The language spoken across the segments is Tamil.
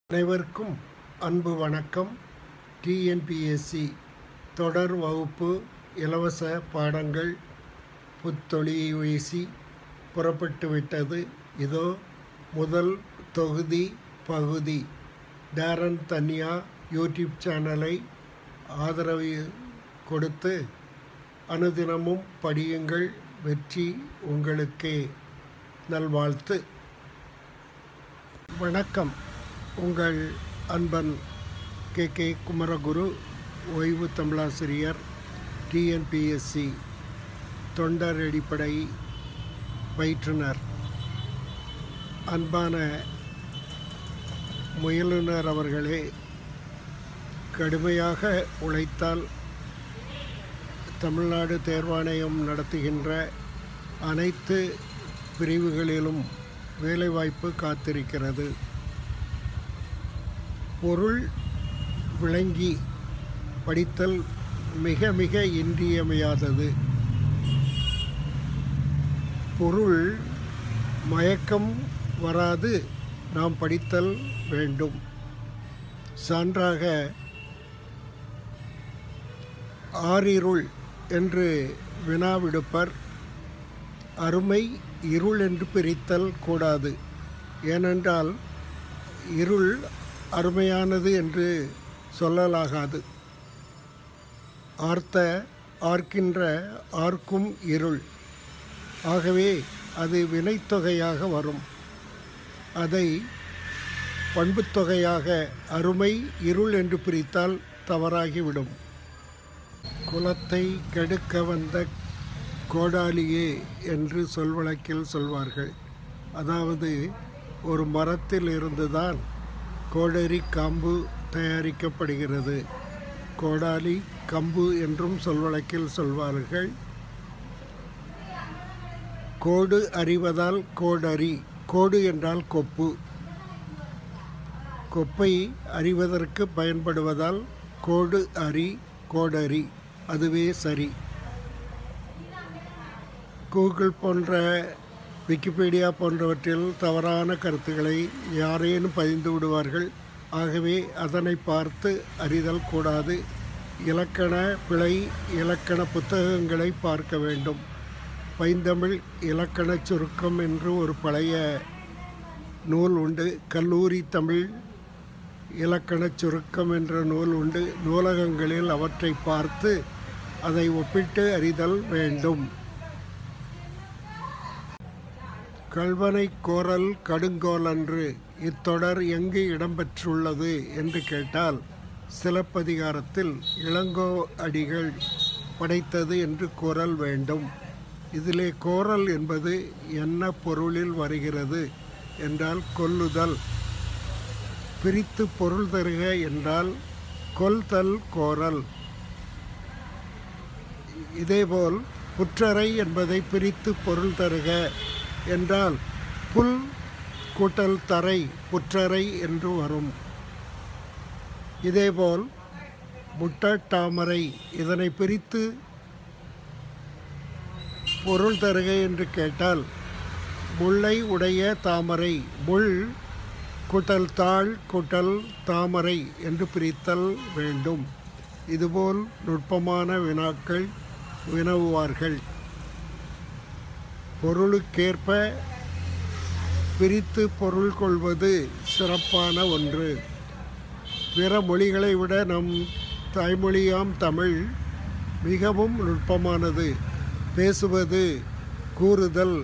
அனைவருக்கும் அன்பு வணக்கம் டிஎன்பிஎஸ்சி தொடர் வகுப்பு இலவச பாடங்கள் புத்தொழிசி புறப்பட்டு விட்டது இதோ முதல் தொகுதி பகுதி டேரன் தன்யா யூடியூப் சேனலை ஆதரவு கொடுத்து அனுதினமும் படியுங்கள் வெற்றி உங்களுக்கே நல்வாழ்த்து வணக்கம் உங்கள் அன்பன் கே கே குமரகுரு ஓய்வு தமிழாசிரியர் டிஎன்பிஎஸ்சி தொண்டர் அடிப்படை பயிற்றுனர் அன்பான முயலுனர் அவர்களே கடுமையாக உழைத்தால் தமிழ்நாடு தேர்வாணையம் நடத்துகின்ற அனைத்து பிரிவுகளிலும் வேலைவாய்ப்பு காத்திருக்கிறது பொருள் விளங்கி படித்தல் மிக மிக இன்றியமையாதது பொருள் மயக்கம் வராது நாம் படித்தல் வேண்டும் சான்றாக ஆறிருள் என்று வினாவிடுப்பர் அருமை இருள் என்று பிரித்தல் கூடாது ஏனென்றால் இருள் அருமையானது என்று சொல்லலாகாது ஆர்த்த ஆர்க்கின்ற ஆர்க்கும் இருள் ஆகவே அது வினைத்தொகையாக வரும் அதை பண்புத்தொகையாக அருமை இருள் என்று பிரித்தால் தவறாகிவிடும் குலத்தை கெடுக்க வந்த கோடாலியே என்று சொல்வழக்கில் சொல்வார்கள் அதாவது ஒரு மரத்தில் இருந்துதான் கோடரி காம்பு தயாரிக்கப்படுகிறது கோடாலி கம்பு என்றும் சொல்வழக்கில் சொல்வார்கள் கோடு அறிவதால் கோடரி கோடு என்றால் கொப்பு கொப்பை அறிவதற்கு பயன்படுவதால் கோடு அறி கோடரி அதுவே சரி கூகுள் போன்ற விக்கிபீடியா போன்றவற்றில் தவறான கருத்துக்களை யாரேனும் பதிந்து விடுவார்கள் ஆகவே அதனை பார்த்து அறிதல் கூடாது இலக்கண பிழை இலக்கண புத்தகங்களை பார்க்க வேண்டும் பைந்தமிழ் இலக்கணச் சுருக்கம் என்று ஒரு பழைய நூல் உண்டு கல்லூரி தமிழ் இலக்கணச் சுருக்கம் என்ற நூல் உண்டு நூலகங்களில் அவற்றை பார்த்து அதை ஒப்பிட்டு அறிதல் வேண்டும் கல்வனை கோரல் கடுங்கோலன்று இத்தொடர் எங்கு இடம்பெற்றுள்ளது என்று கேட்டால் சிலப்பதிகாரத்தில் இளங்கோ அடிகள் படைத்தது என்று கூறல் வேண்டும் இதிலே கோரல் என்பது என்ன பொருளில் வருகிறது என்றால் கொல்லுதல் பிரித்து பொருள் தருக என்றால் கொல்தல் கோரல் இதேபோல் புற்றரை என்பதை பிரித்து பொருள் தருக என்றால் புல் கூட்டல் தரை புற்றரை என்று வரும் இதேபோல் முட்டட்டாமரை இதனை பிரித்து பொருள் தருக என்று கேட்டால் முல்லை உடைய தாமரை முள் கூட்டல் தாள் கூட்டல் தாமரை என்று பிரித்தல் வேண்டும் இதுபோல் நுட்பமான வினாக்கள் வினவுவார்கள் பொருளுக்கேற்ப பிரித்து பொருள் கொள்வது சிறப்பான ஒன்று பிற மொழிகளை விட நம் தாய்மொழியாம் தமிழ் மிகவும் நுட்பமானது பேசுவது கூறுதல்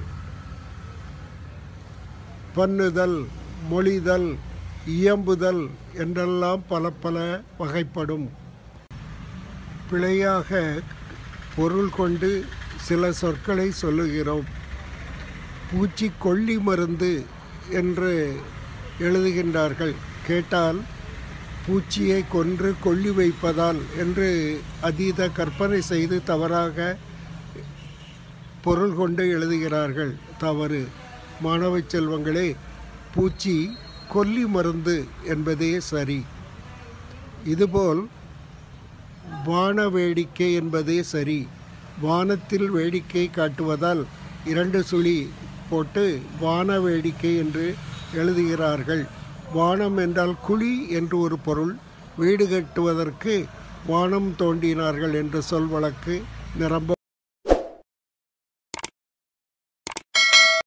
பண்ணுதல் மொழிதல் இயம்புதல் என்றெல்லாம் பல பல வகைப்படும் பிழையாக பொருள் கொண்டு சில சொற்களை சொல்லுகிறோம் பூச்சி கொல்லி மருந்து என்று எழுதுகின்றார்கள் கேட்டால் பூச்சியை கொன்று கொல்லி வைப்பதால் என்று அதீத கற்பனை செய்து தவறாக பொருள் கொண்டு எழுதுகிறார்கள் தவறு மாணவ செல்வங்களே பூச்சி கொல்லி மருந்து என்பதே சரி இதுபோல் வான வேடிக்கை என்பதே சரி வானத்தில் வேடிக்கை காட்டுவதால் இரண்டு சுழி போட்டு வான வேடிக்கை என்று எழுதுகிறார்கள் வானம் என்றால் குழி என்று ஒரு பொருள் வீடு கட்டுவதற்கு வானம் தோண்டினார்கள் என்று சொல் வழக்கு நிரம்ப